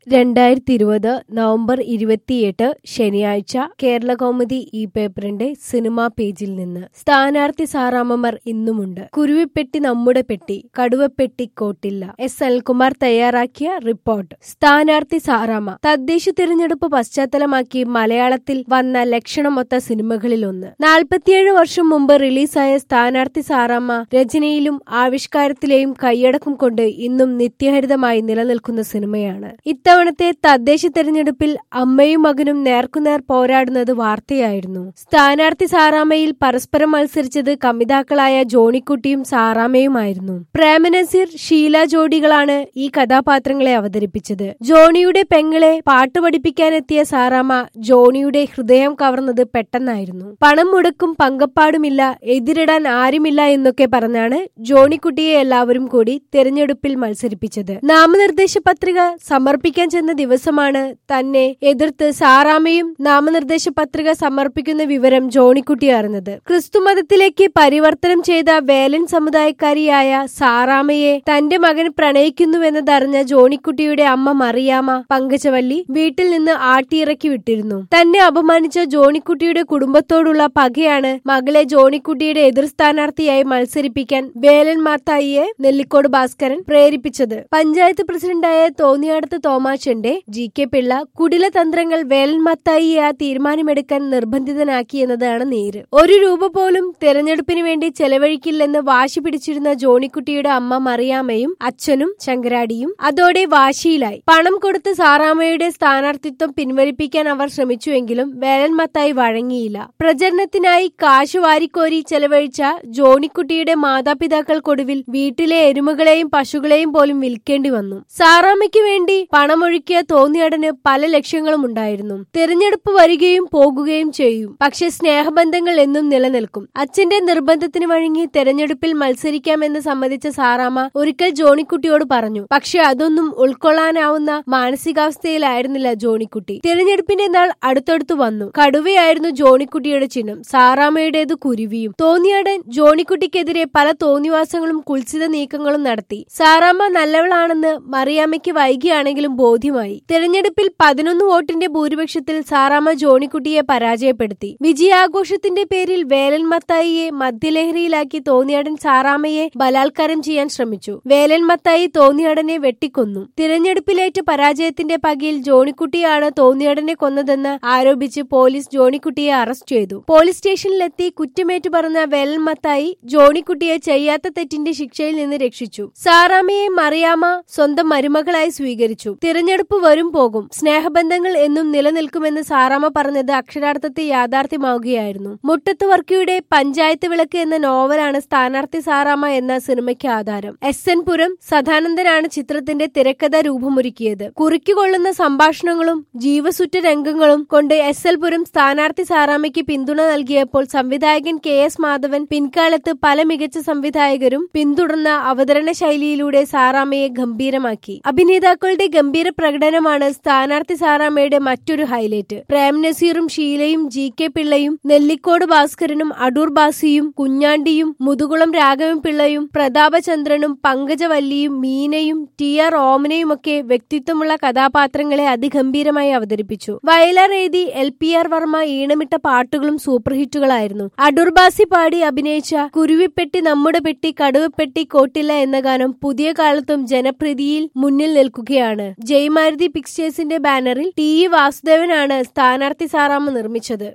രണ്ടായിരത്തി ഇരുപത് നവംബർ ഇരുപത്തിയെട്ട് ശനിയാഴ്ച കേരളകൗമുദി ഈ പേപ്പറിന്റെ സിനിമാ പേജിൽ നിന്ന് സ്ഥാനാർത്ഥി സാറാമ്മമാർ ഇന്നുമുണ്ട് കുരുവിപ്പെട്ടി നമ്മുടെ പെട്ടി കടുവപ്പെട്ടി കോട്ടില്ല എസ് അൽകുമാർ തയ്യാറാക്കിയ റിപ്പോർട്ട് സ്ഥാനാർത്ഥി സാറാമ്മ തദ്ദേശ തിരഞ്ഞെടുപ്പ് പശ്ചാത്തലമാക്കി മലയാളത്തിൽ വന്ന ലക്ഷണമൊത്ത സിനിമകളിലൊന്ന് നാൽപ്പത്തിയേഴ് വർഷം മുമ്പ് റിലീസായ സ്ഥാനാർത്ഥി സാറാമ്മ രചനയിലും ആവിഷ്കാരത്തിലെയും കൈയടക്കം കൊണ്ട് ഇന്നും നിത്യഹരിതമായി നിലനിൽക്കുന്ന സിനിമയാണ് ഇത്തവണത്തെ തദ്ദേശ തെരഞ്ഞെടുപ്പിൽ അമ്മയും മകനും നേർക്കുനേർ പോരാടുന്നത് വാർത്തയായിരുന്നു സ്ഥാനാർത്ഥി സാറാമയിൽ പരസ്പരം മത്സരിച്ചത് കമിതാക്കളായ ജോണിക്കുട്ടിയും സാറാമയുമായിരുന്നു പ്രേമനസീർ ഷീല ജോഡികളാണ് ഈ കഥാപാത്രങ്ങളെ അവതരിപ്പിച്ചത് ജോണിയുടെ പെങ്ങളെ പാട്ട് പഠിപ്പിക്കാനെത്തിയ സാറാമ ജോണിയുടെ ഹൃദയം കവർന്നത് പെട്ടെന്നായിരുന്നു പണം മുടക്കും പങ്കപ്പാടുമില്ല എതിരിടാൻ ആരുമില്ല എന്നൊക്കെ പറഞ്ഞാണ് ജോണിക്കുട്ടിയെ എല്ലാവരും കൂടി തെരഞ്ഞെടുപ്പിൽ മത്സരിപ്പിച്ചത് നാമനിർദ്ദേശ പത്രിക സമർപ്പിക്കാൻ ചെന്ന ദിവസമാണ് തന്നെ എതിർത്ത് സാറാമയും നാമനിർദ്ദേശ പത്രിക സമർപ്പിക്കുന്ന വിവരം ജോണിക്കുട്ടി അറിഞ്ഞത് ക്രിസ്തുമതത്തിലേക്ക് പരിവർത്തനം ചെയ്ത വേലൻ സമുദായക്കാരിയായ സാറാമയെ തന്റെ മകൻ പ്രണയിക്കുന്നുവെന്നതറിഞ്ഞ ജോണിക്കുട്ടിയുടെ അമ്മ മറിയാമ പങ്കജവല്ലി വീട്ടിൽ നിന്ന് ആട്ടിയിറക്കി വിട്ടിരുന്നു തന്നെ അപമാനിച്ച ജോണിക്കുട്ടിയുടെ കുടുംബത്തോടുള്ള പകയാണ് മകളെ ജോണിക്കുട്ടിയുടെ എതിർ സ്ഥാനാർത്ഥിയായി മത്സരിപ്പിക്കാൻ വേലൻ മാത്തായിയെ നെല്ലിക്കോട് ഭാസ്കരൻ പ്രേരിപ്പിച്ചത് പഞ്ചായത്ത് പ്രസിഡന്റായ തോന്നിയാടത്ത് തോമാച്ചന്റെ ജി കെ പിള്ള കുടില തന്ത്രങ്ങൾ വേലൻ മത്തായിയെ ആ തീരുമാനമെടുക്കാൻ നിർബന്ധിതനാക്കിയെന്നതാണ് നേര് ഒരു രൂപ പോലും തെരഞ്ഞെടുപ്പിന് വേണ്ടി ചെലവഴിക്കില്ലെന്ന് വാശി പിടിച്ചിരുന്ന ജോണിക്കുട്ടിയുടെ അമ്മ മറിയാമ്മയും അച്ഛനും ശങ്കരാടിയും അതോടെ വാശിയിലായി പണം കൊടുത്ത് സാറാമ്മയുടെ സ്ഥാനാർത്ഥിത്വം പിൻവലിപ്പിക്കാൻ അവർ ശ്രമിച്ചുവെങ്കിലും വേലൻ മത്തായി വഴങ്ങിയില്ല പ്രചരണത്തിനായി കാശ് വാരിക്കോരി ചെലവഴിച്ച ജോണിക്കുട്ടിയുടെ മാതാപിതാക്കൾക്കൊടുവിൽ വീട്ടിലെ എരുമകളെയും പശുക്കളെയും പോലും വിൽക്കേണ്ടി വന്നു സാറാമ്മയ്ക്ക് വേണ്ടി പണമൊഴുക്കിയ തോന്നിയാടന് പല ലക്ഷ്യങ്ങളും ഉണ്ടായിരുന്നു തിരഞ്ഞെടുപ്പ് വരികയും പോകുകയും ചെയ്യും പക്ഷെ സ്നേഹബന്ധങ്ങൾ എന്നും നിലനിൽക്കും അച്ഛന്റെ നിർബന്ധത്തിന് വഴങ്ങി തെരഞ്ഞെടുപ്പിൽ മത്സരിക്കാമെന്ന് സമ്മതിച്ച സാറാമ്മ ഒരിക്കൽ ജോണിക്കുട്ടിയോട് പറഞ്ഞു പക്ഷെ അതൊന്നും ഉൾക്കൊള്ളാനാവുന്ന മാനസികാവസ്ഥയിലായിരുന്നില്ല ജോണിക്കുട്ടി തിരഞ്ഞെടുപ്പിന്റെ നാൾ അടുത്തടുത്ത് വന്നു കടുവയായിരുന്നു ജോണിക്കുട്ടിയുടെ ചിഹ്നം സാറാമ്മയുടേത് കുരുവിയും തോന്നിയാടൻ ജോണിക്കുട്ടിക്കെതിരെ പല തോന്നിവാസങ്ങളും കുൽസിത നീക്കങ്ങളും നടത്തി സാറാമ്മ നല്ലവളാണെന്ന് മറിയാമ്മയ്ക്ക് വൈകിയാണെങ്കിലും ബോധ്യമായി തിരഞ്ഞെടുപ്പിൽ പതിനൊന്ന് വോട്ടിന്റെ ഭൂരിപക്ഷത്തിൽ സാറാമ്മ ജോണിക്കുട്ടിയെ പരാജയപ്പെടുത്തി വിജയാഘോഷത്തിന്റെ പേരിൽ വേലൻ മത്തായിയെ മദ്യലഹരിയിലാക്കി തോന്നിയാടൻ സാറാമ്മയെ ബലാത്കാരം ചെയ്യാൻ ശ്രമിച്ചു വേലൻ മത്തായി തോന്നിയാടനെ വെട്ടിക്കൊന്നു തിരഞ്ഞെടുപ്പിലേറ്റ പരാജയത്തിന്റെ പകയിൽ ജോണിക്കുട്ടിയാണ് തോന്നിയാടനെ കൊന്നതെന്ന് ആരോപിച്ച് പോലീസ് ജോണിക്കുട്ടിയെ അറസ്റ്റ് ചെയ്തു പോലീസ് സ്റ്റേഷനിലെത്തി കുറ്റമേറ്റു പറഞ്ഞ വേലൻ മത്തായി ജോണിക്കുട്ടിയെ ചെയ്യാത്ത തെറ്റിന്റെ ശിക്ഷയിൽ നിന്ന് രക്ഷിച്ചു സാറാമ്മയെ മറിയാമ്മ സ്വന്തം മരുമകളായി സ്വീകരിച്ചു തിരഞ്ഞെടുപ്പ് വരും പോകും സ്നേഹബന്ധങ്ങൾ എന്നും നിലനിൽക്കുമെന്ന് സാറാമ്മ പറഞ്ഞത് അക്ഷരാർത്ഥത്തെ യാഥാർത്ഥ്യമാവുകയായിരുന്നു മുട്ടത്ത് വർക്കിയുടെ പഞ്ചായത്ത് വിളക്ക് എന്ന നോവലാണ് സ്ഥാനാർത്ഥി സാറാമ്മ എന്ന സിനിമയ്ക്ക് ആധാരം എസ് എൻ പുരം സദാനന്ദനാണ് ചിത്രത്തിന്റെ തിരക്കഥ രൂപമൊരുക്കിയത് കുറിക്കുകൊള്ളുന്ന സംഭാഷണങ്ങളും ജീവസുറ്റ രംഗങ്ങളും കൊണ്ട് എസ് എൽ പുരം സ്ഥാനാർത്ഥി സാറാമ്മയ്ക്ക് പിന്തുണ നൽകിയപ്പോൾ സംവിധായകൻ കെ എസ് മാധവൻ പിൻകാലത്ത് പല മികച്ച സംവിധായകരും പിന്തുടർന്ന അവതരണ ശൈലിയിലൂടെ സാറാമ്മയെ ഗംഭീരമാക്കി അഭിനേതാക്കളുടെ ഗംഭീര പ്രകടനമാണ് സ്ഥാനാർത്ഥി സാറാമ്മയുടെ മറ്റൊരു ഹൈലൈറ്റ് പ്രേം നസീറും ഷീലയും ജി കെ പിള്ളയും നെല്ലിക്കോട് ഭാസ്കരനും അടൂർ ബാസിയും കുഞ്ഞാണ്ടിയും മുതുകുളം രാഘവൻ പിള്ളയും പ്രതാപചന്ദ്രനും പങ്കജവല്ലിയും മീനയും ടി ആർ ഓമനയുമൊക്കെ വ്യക്തിത്വമുള്ള കഥാപാത്രങ്ങളെ അതിഗംഭീരമായി അവതരിപ്പിച്ചു വയലാർ എഴുതി എൽ പി ആർ വർമ്മ ഈണമിട്ട പാട്ടുകളും സൂപ്പർ ഹിറ്റുകളായിരുന്നു അടൂർ ബാസി പാടി അഭിനയിച്ച കുരുവിപ്പെട്ടി നമ്മുടെ പെട്ടി കടുവപ്പെട്ടി കോട്ടില്ല എന്ന ഗാനം പുതിയ കാലത്തും ജനപ്രീതിയിൽ മുന്നിൽ നിൽക്കുകയാണ് ജയമാരുതി പിക്ചേഴ്സിന്റെ ബാനറിൽ ടി ഇ വാസുദേവനാണ് സ്ഥാനാർത്ഥി സാറാമ്മ നിർമ്മിച്ചത്